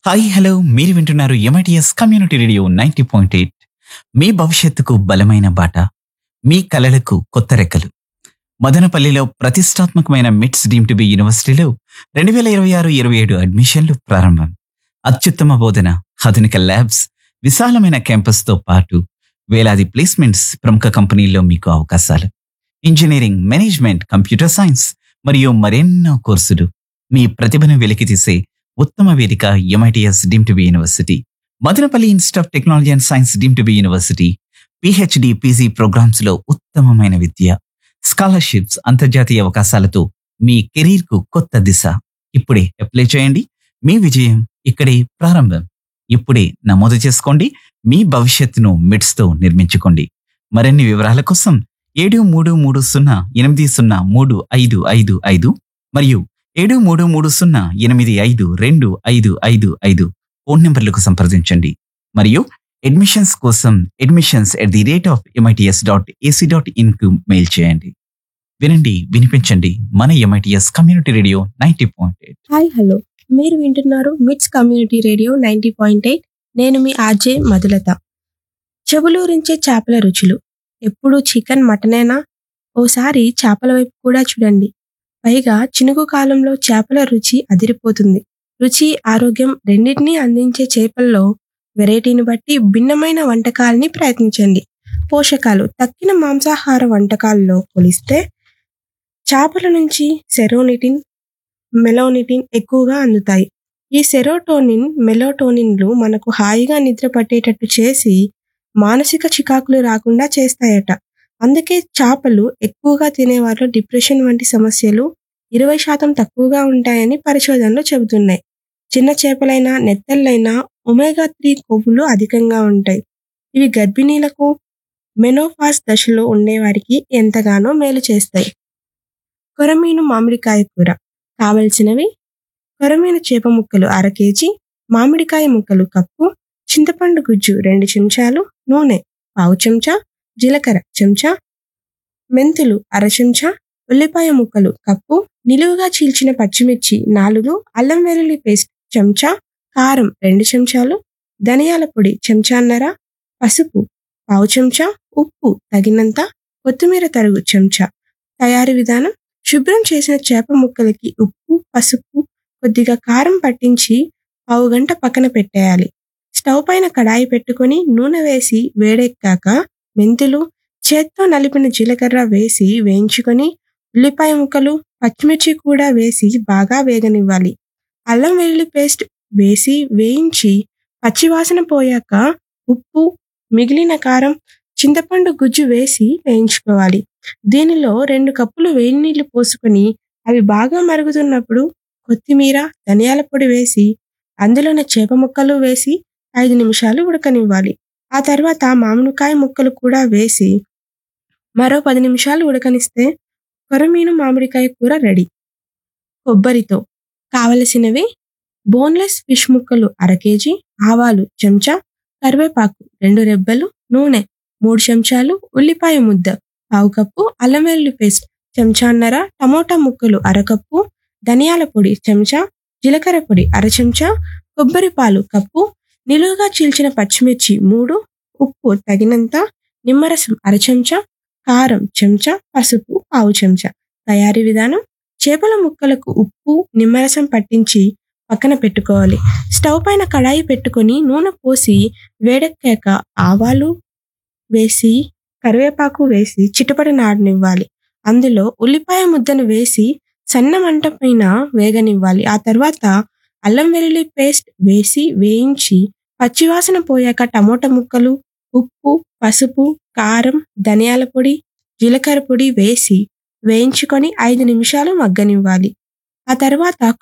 hi hello మీరు వింటున్నారు MITS community radio ninety point eight మీ భవిష్యత్తుకు బలమైన బాట మీ కలలకు కొత్త రెక్కలు మదనపల్లిలో ప్రతిష్టాత్మకమైన మిట్స్ డీమ్ టు బి యూనివర్సిటీలో రెండు వేల ఇరవై ఆరు ఇరవై ఏడు అడ్మిషన్లు ప్రారంభం అత్యుత్తమ బోధన ఆధునిక ల్యాబ్స్ విశాలమైన క్యాంపస్తో పాటు వేలాది ప్లేస్మెంట్స్ ప్రముఖ కంపెనీల్లో మీకు అవకాశాలు ఇంజనీరింగ్ మేనేజ్మెంట్ కంప్యూటర్ సైన్స్ మరియు మరెన్నో కోర్సులు మీ ప్రతిభను వెలికితీసే ఉత్తమ వేదిక MITS deem to be university Madanapalle institute of technology and science deem to be university PhD PG programmes లో ఉత్తమమైన విద్య స్కాలర్షిప్స్ అంతర్జాతీయ అవకాశాలతో మీ కెరీర్ కు కొత్త దిశ ఇప్పుడే అప్లై చేయండి మీ విజయం ఇక్కడే ప్రారంభం ఇప్పుడే నమోదు చేసుకోండి మీ భవిష్యత్తును మిడ్స్ తో నిర్మించుకోండి మరిన్ని వివరాల కోసం ఏడు మూడు మూడు సున్నా ఎనిమిది సున్నా మూడు ఐదు ఐదు ఐదు మరియు ఏడు మూడు మూడు సున్నా ఎనిమిది ఐదు రెండు ఐదు ఐదు ఐదు ఫోన్ నెంబర్లకు సంప్రదించండి మరియు అడ్మిషన్స్ కోసం admissions at the rate of MITS dot AC dot ఇన్కు మెయిల్ చేయండి వినండి వినిపించండి మన MITS community radio ninety point eight hi hello మీరు వింటున్నారు MITS community radio ninety point eight నేను మీ ఆర్జే మధులత చెవులూరించే చేపల రుచులు ఎప్పుడు చికెన్ మటనేనా ఓసారి చేపల వైపు కూడా చూడండి పైగా చినుకు కాలంలో చేపల రుచి అదిరిపోతుంది రుచి ఆరోగ్యం రెండింటినీ అందించే చేపల్లో వెరైటీని బట్టి భిన్నమైన వంటకాలని ప్రయత్నించండి పోషకాలు తక్కిన మాంసాహార వంటకాల్లో పోలిస్తే చేపల నుంచి సెరోనిటిన్ మెలోనిటిన్ ఎక్కువగా అందుతాయి ఈ సెరోటోనిన్ మెలోటోనిన్లు మనకు హాయిగా నిద్ర పట్టేటట్టు చేసి మానసిక చికాకులు రాకుండా చేస్తాయట అందుకే చేపలు ఎక్కువగా తినేవారిలో డిప్రెషన్ వంటి సమస్యలు ఇరవై శాతం తక్కువగా ఉంటాయని పరిశోధనలు చెబుతున్నాయి చిన్న చేపలైనా నెత్తళ్ళైనా ఒమేగా త్రీ కొవ్వులు అధికంగా ఉంటాయి ఇవి గర్భిణీలకు మెనోఫాస్ దశలో ఉండేవారికి ఎంతగానో మేలు చేస్తాయి కొరమీను మామిడికాయ కూర కావలసినవి కొరమీన చేప ముక్కలు అర కేజీ మామిడికాయ ముక్కలు కప్పు చింతపండు గుజ్జు రెండు చెంచాలు నూనె పావు చెంచా జీలకర్ర చెంచా మెంతులు అర చెంచా ఉల్లిపాయ ముక్కలు కప్పు నిలువుగా చీల్చిన పచ్చిమిర్చి నాలుగు అల్లం వెల్లుల్లి పేస్ట్ చెంచా కారం రెండు చెంచాలు ధనియాల పొడి చెంచాన్నర పసుపు పావు చెంచా ఉప్పు తగినంత కొత్తిమీర తరుగు చెంచా తయారీ విధానం శుభ్రం చేసిన చేప ముక్కలకి ఉప్పు పసుపు కొద్దిగా కారం పట్టించి పావు గంట పక్కన పెట్టేయాలి స్టవ్ పైన కడాయి పెట్టుకొని నూనె వేసి వేడెక్కాక మెంతులు చేత్తో నలిపిన జీలకర్ర వేసి వేయించుకొని ఉల్లిపాయ ముక్కలు పచ్చిమిర్చి కూడా వేసి బాగా వేగనివ్వాలి అల్లం వెల్లుల్లి పేస్ట్ వేసి వేయించి పచ్చివాసన పోయాక ఉప్పు మిగిలిన కారం చింతపండు గుజ్జు వేసి వేయించుకోవాలి దీనిలో రెండు కప్పులు వేడి నీళ్లు పోసుకొని అవి బాగా మరుగుతున్నప్పుడు కొత్తిమీర ధనియాల పొడి వేసి అందులోనే చేప ముక్కలు వేసి ఐదు నిమిషాలు ఉడకనివ్వాలి ఆ తర్వాత మామిడికాయ ముక్కలు కూడా వేసి మరో పది నిమిషాలు ఉడకనిస్తే కొరమీను మామిడికాయ కూర రెడీ కొబ్బరితో కావలసినవి బోన్లెస్ ఫిష్ ముక్కలు అర కేజీ ఆవాలు చెంచా కరివేపాకు రెండు రెబ్బలు నూనె మూడు చెంచాలు ఉల్లిపాయ ముద్ద పావు కప్పు అల్లం వెల్లుల్లి పేస్ట్ చెంచాన్నర టమోటా ముక్కలు అరకప్పు ధనియాల పొడి చెంచా జీలకర్ర పొడి అర చెంచా కొబ్బరి పాలు కప్పు నిలువుగా చీల్చిన పచ్చిమిర్చి మూడు ఉప్పు తగినంత నిమ్మరసం అర చెంచా కారం చెంచా పసుపు పావు చెంచా తయారీ విధానం చేపల ముక్కలకు ఉప్పు నిమ్మరసం పట్టించి పక్కన పెట్టుకోవాలి స్టవ్ పైన కడాయి పెట్టుకొని నూనె పోసి వేడెక్కాక ఆవాలు వేసి కరివేపాకు వేసి చిటపట నాడనివ్వాలి అందులో ఉల్లిపాయ ముద్దను వేసి సన్న మంట పైన వేగనివ్వాలి ఆ తర్వాత అల్లం వెల్లుల్లి పేస్ట్ వేసి వేయించి పచ్చివాసన పోయాక టమోటా ముక్కలు ఉప్పు పసుపు కారం ధనియాల పొడి జీలకర్ర పొడి వేసి వేయించుకొని ఐదు నిమిషాలు మగ్గనివ్వాలి ఆ తర్వాత